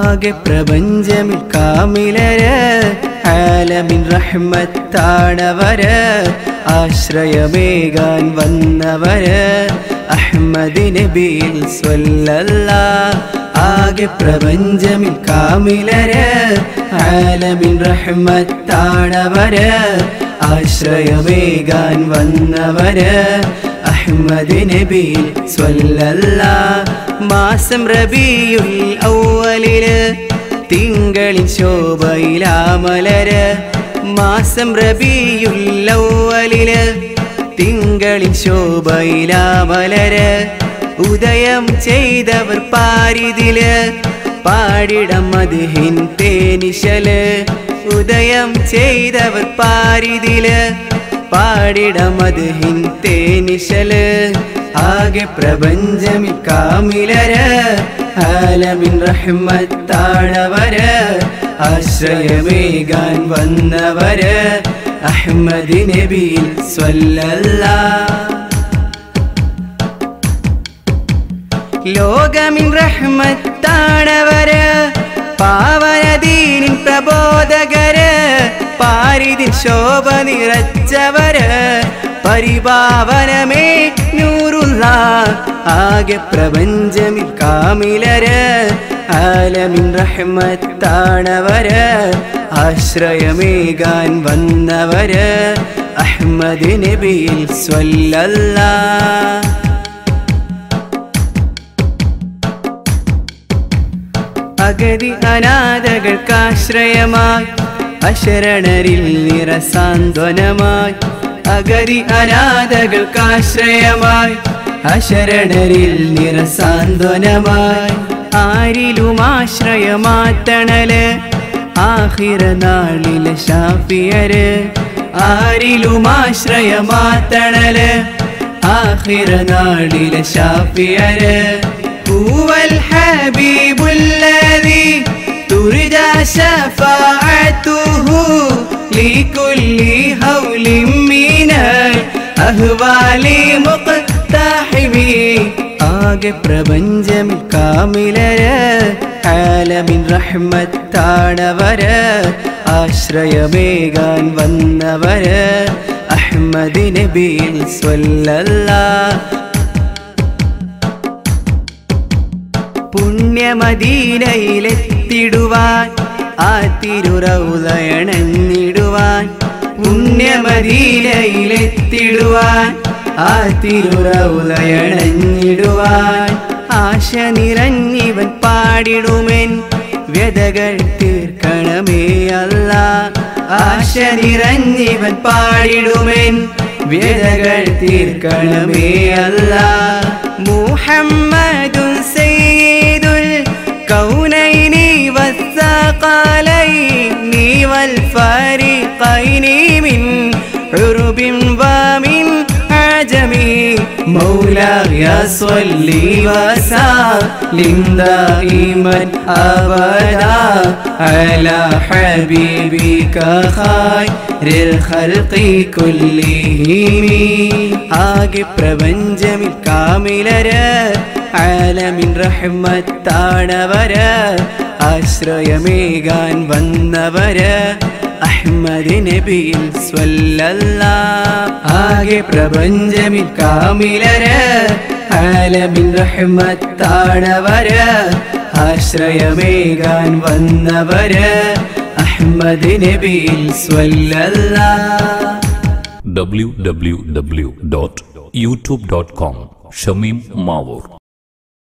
ആകെ പ്രപഞ്ചമിൽ കാമിലര് ആലമിൻ റഹ്മത്താണവര് ആശ്രയമേകാൻ വന്നവര് അഹ്മദ് നബിയിൽ സ്വല്ലല്ല ആകെ പ്രപഞ്ചമിൽ കാമിലര് ആലമിൻ റഹ്മത്താണവര് ആശ്രയമേകാൻ വന്നവര് അഹ്മദ് നബിയിൽ സ്വല്ലല്ല മാസം റബിയുൽ ഔവലില് തിങ്കളിൻ ശോഭയിലാമലര് മാസം റബിയുൽ ഔവലില് തിങ്കളിൻ ശോഭയിലാമലര് ഉദയം ചെയ്തവർ പാരിതില് പാടിടം മധുഹിൻ തേനിശല് ഉദയം ചെയ്തവർ പാരിതില് പാടിടം മധുഹിൻ തേനിശല് ആകെ പ്രപഞ്ചമി കാമിലര് ആലമിൻ റഹ്മത്താണവര് ആശ്രയമേകാൻ വന്നവര് അഹ്മദ് നബിയിൽ സ്വല്ലല്ലാ ലോകമിൻ റഹ്മത്താണവര് പാവനദീനിൻ പ്രബോധകര് പാരിതിൻ ശോഭ നിറച്ചവര് പരിപാവനമേ നൂറുള്ള ആകെ പ്രപഞ്ചമിൽ കാമിലര് ആലമിൻ റഹ്മത്താണവര് ആശ്രയമേകാൻ വന്നവര് അഹ്മദ് നബിയിൽ സ്വല്ലല്ലാ അഗതി അനാഥകൾക്കാശ്രയമായി അശരണരിൽ നിറസാന്ത്വനമായി അഗതി അനാഥകൾക്കാശ്രയമായി അശരണരിൽ നിറസാന്ത്വനമായി ആരിലും ആശ്രയമാത്തണല് ആഹിറ നാളിലെ ഷാഫിയര് ആരിലും ആശ്രയമാത്തണല് ആഹിറ നാളിലെ ഷാഫിയര് هو الحبيب الذي ترجى شفاعته لكل هول من الأهوال مقتحمي ആകെ പ്രപഞ്ചമിൽ കാമിലര് ആലമിൻ റഹ്മത്താണവര് ആശ്രയമേകാൻ വന്നവര് അഹ്മദ് നബിയിൽ സ്വല്ലല്ലാ പുണ്യമദീനയിലെത്തിടുവാൻ ആ തിരുറൗതയണഞ്ഞിടുവാൻ പുണ്യമദീനയിലെത്തിടുവാൻ ആ തിരുറൗതയണഞ്ഞിടുവാൻ ആശ നിറഞ്ഞിവൻ പാടിടുമെൻ വ്യതകൾ തീർക്കണമേ അല്ല ആശ നിറഞ്ഞിവൻ പാടിടുമെൻ വ്യതകൾ തീർക്കണമേ അല്ല മുഹമ്മദുൻ സയ്യിദുൽ കൗനൈനി والثقلين والفريقين من عرب ومن عجم مولاي صل وسلم دائما ابدا على حبيبك خير الخلق كلهم ആകെ പ്രപഞ്ചമിൽ കാമിലര് ആലമിൻ റഹ്മത്താണവര് ആശ്രയമേകാൻ വന്നവര് അഹ്മദ് നബിയിൽ സ്വല്ലല്ലാ ആകെ പ്രപഞ്ചമിൽ കാമിലര് ആലമിൻ റഹ്മത്താണവര് ആശ്രയമേകാൻ വന്നവര് അഹ്മദ് നബിയിൽ സ്വല്ലല്ലാ www.youtube.com ഷമീം മാവൂർ